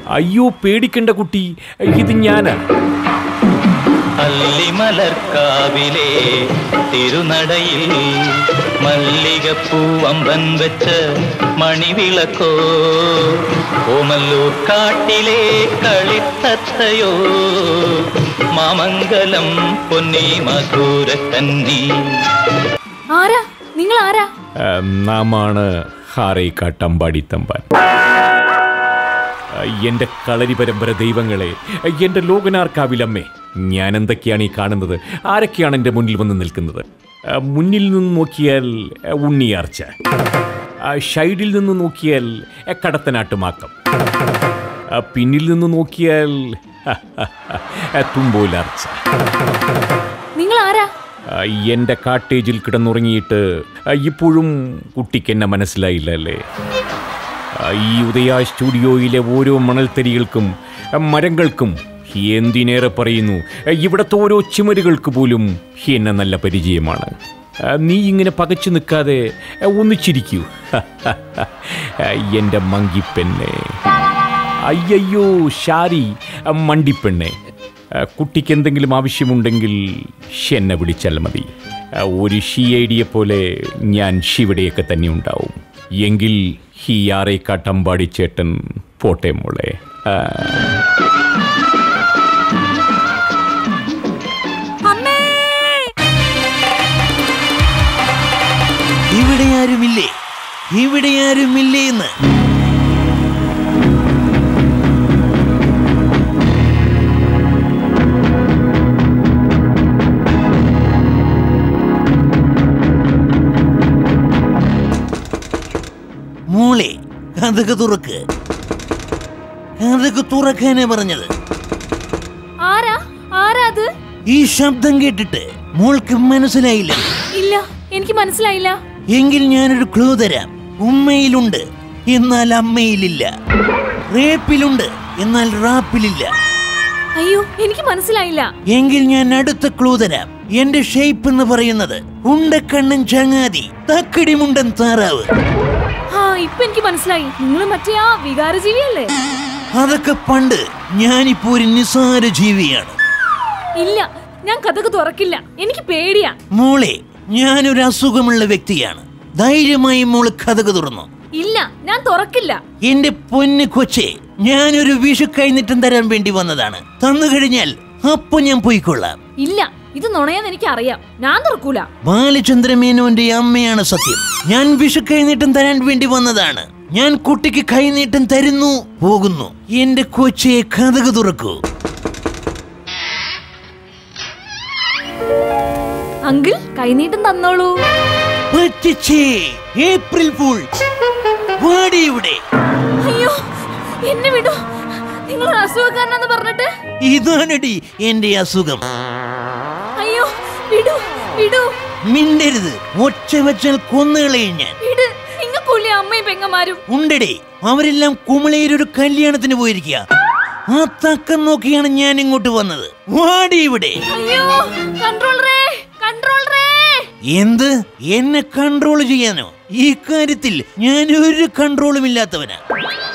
അയ്യോ പേടിക്കണ്ട കുട്ടി ഇത് ഞാനാ അല്ലിമലർക്കാവിലെ തിരുനടയിൽ മല്ലികപ്പൂവമ്പൻ വെച്ച മണിവിളക്കോ ഓമല്ലൂർ കാട്ടിലെ കളിത്തത്തയോ മാമംഗലം പൊന്നി മധുര കന്നി ആരാ നിങ്ങൾ ആരാ ആ, നാമാണ് ഹാറേക്കാട്ടമ്പാടി തമ്പാൻ ആ, എന്റെ കളരി പരമ്പര ദൈവങ്ങളെ എന്റെ ലോകനാർക്കാവിലമ്മേ ഞാൻ എന്തൊക്കെയാണ് ഈ കാണുന്നത് ആരൊക്കെയാണ് എൻ്റെ മുന്നിൽ വന്ന് നിൽക്കുന്നത് ആ, മുന്നിൽ നിന്ന് നോക്കിയാൽ ആ, ഉണ്ണിയാർച്ച ആ, ഷൈഡിൽ നിന്ന് നോക്കിയാൽ ആ, കടത്തനാട്ടുമാക്കം ആ, പിന്നിൽ നിന്ന് നോക്കിയാൽ ആ, തുമ്പോലാർച്ച നിങ്ങൾ ആരാ ആ, എന്റെ കാട്ടേജിൽ കിടന്നുറങ്ങിയിട്ട് ആ, ഇപ്പോഴും കുട്ടിക്ക് എന്നെ മനസ്സിലായില്ല അല്ലേ ആ, ഈ ഉദയ സ്റ്റുഡിയോയിലെ ഓരോ മണൽത്തരികൾക്കും ആ, മരങ്ങൾക്കും എന്തിനേറെ പറയുന്നു ആ, ഇവിടുത്തെ ഓരോ ചുമരുകൾക്ക് പോലും എന്നെ നല്ല പരിചയമാണ് ആ, നീ ഇങ്ങനെ പകച്ചു നിൽക്കാതെ ആ, ഒന്നിച്ചിരിക്കൂ ആ, എൻ്റെ മങ്കിപ്പെണ്ണെ അയ്യയ്യോ ഷാരി ആ, മണ്ടിപ്പെണ്ണെ ആ, കുട്ടിക്ക് എന്തെങ്കിലും ആവശ്യമുണ്ടെങ്കിൽ എന്നെ വിളിച്ചാൽ മതി ആ, ഒരു ഷീ ഐഡിയെ പോലെ ഞാൻ ഷിവിടെയൊക്കെ തന്നെ ഉണ്ടാവും എങ്കിൽ ഈ ആറേക്കാട്ടമ്പാടി ചേട്ടൻ പോട്ടെ മോളെ ആ, അമ്മേ ഇവിടെ ആരുമില്ലേ ഇവിടെ ആരുമില്ലേ എന്ന് മോളെ കഥക് തുറക്ക് കഥക് തുറക്കാനാ പറഞ്ഞത് ആരാ ആരാ അത് ഈ ശബ്ദം കേട്ടിട്ട് മോൾക്ക് മനസ്സിലായില്ല ഇല്ല എനിക്ക് മനസ്സിലായില്ല എങ്കിൽ ഞാനൊരു ക്ലൂ തരാം ഉമ്മയിലുണ്ട് എന്നാൽ അമ്മയിലില്ല റേപ്പിലുണ്ട് എന്നാൽ റാപ്പിലില്ല അയ്യോ എനിക്ക് മനസ്സിലായില്ല എങ്കിൽ ഞാൻ അടുത്ത ക്ലൂ തരാം എന്റെ ഷേപ്പ് എന്ന് പറയുന്നത് ഉണ്ടക്കണ്ണൻ ചങ്ങാതി തക്കടിമുണ്ടൻ താറാവ് ആ ഇപ്പൊ എനിക്ക് മനസ്സിലായി നിങ്ങൾ മറ്റേ ആ വികാരജീവിയല്ലേ അതൊക്കെ പണ്ട് ഞാനിപ്പോ ഒരു നിസാര ജീവിയാണ് ഇല്ല ഞാൻ കഥക്ക് തുറക്കില്ല എനിക്ക് പേടിയാ മോളെ ഞാനൊരു അസുഖമുള്ള വ്യക്തിയാണ് ധൈര്യമായി മോള് കഥക് തുറന്നു ഇല്ല ഞാൻ തുറക്കില്ല എന്റെ പൊന്ന് കൊച്ചെ ഞാനൊരു വിഷു കൈനീട്ടം തരാൻ വേണ്ടി വന്നതാണ് തന്നു കഴിഞ്ഞാൽ അപ്പൊ ഞാൻ പോയിക്കൊള്ളാം ഇല്ല ഇത് നുണയെന്ന് എനിക്ക് അറിയാം ഞാൻ തുറക്കൂല ബാലചന്ദ്രമേനോന്റെ അമ്മയാണ് സത്യം ഞാൻ വിഷു കൈനീട്ടം തരാൻ വേണ്ടി വന്നതാണ് ഞാൻ കുട്ടിക്ക് കൈനീട്ടം തരുന്നു പോകുന്നു എന്റെ കൊച്ചയെ കഥക് തുറക്കൂ അങ്കിൾ കൈനീട്ടം തന്നോളൂ പറ്റിച്ചേ ഏപ്രിൽ ഫൂൾ വാടി ഇവിടെ അയ്യോ എന്നെ വിടൂ നിങ്ങൾ അസുഖക്കാരനാന്ന് പറഞ്ഞിട്ട് ഇതാണടി എന്റെ അസുഖം അയ്യോ വിടൂ വിടൂ മിണ്ടരുത് ഒച്ച വെച്ചാൽ കൊന്നുകളയും ഞാൻ വിട് നിങ്ങൾക്കുള്ളി അമ്മയും പെങ്ങന്മാരും ഉണ്ടടേ അവരെല്ലാം കുമളയിൽ ഒരു കല്യാണത്തിന് പോയിരിക്കുക ആ തക്കം നോക്കിയാണ് ഞാൻ ഇങ്ങോട്ട് വന്നത് വാടി ഇവിടെ അയ്യോ കൺട്രോളറേ കൺട്രോളറേ എന്ത് എന്നെ കൺട്രോൾ ചെയ്യാനോ ഈ കാര്യത്തിൽ ഞാൻ ഒരു കൺട്രോളും ഇല്ലാത്തവനാ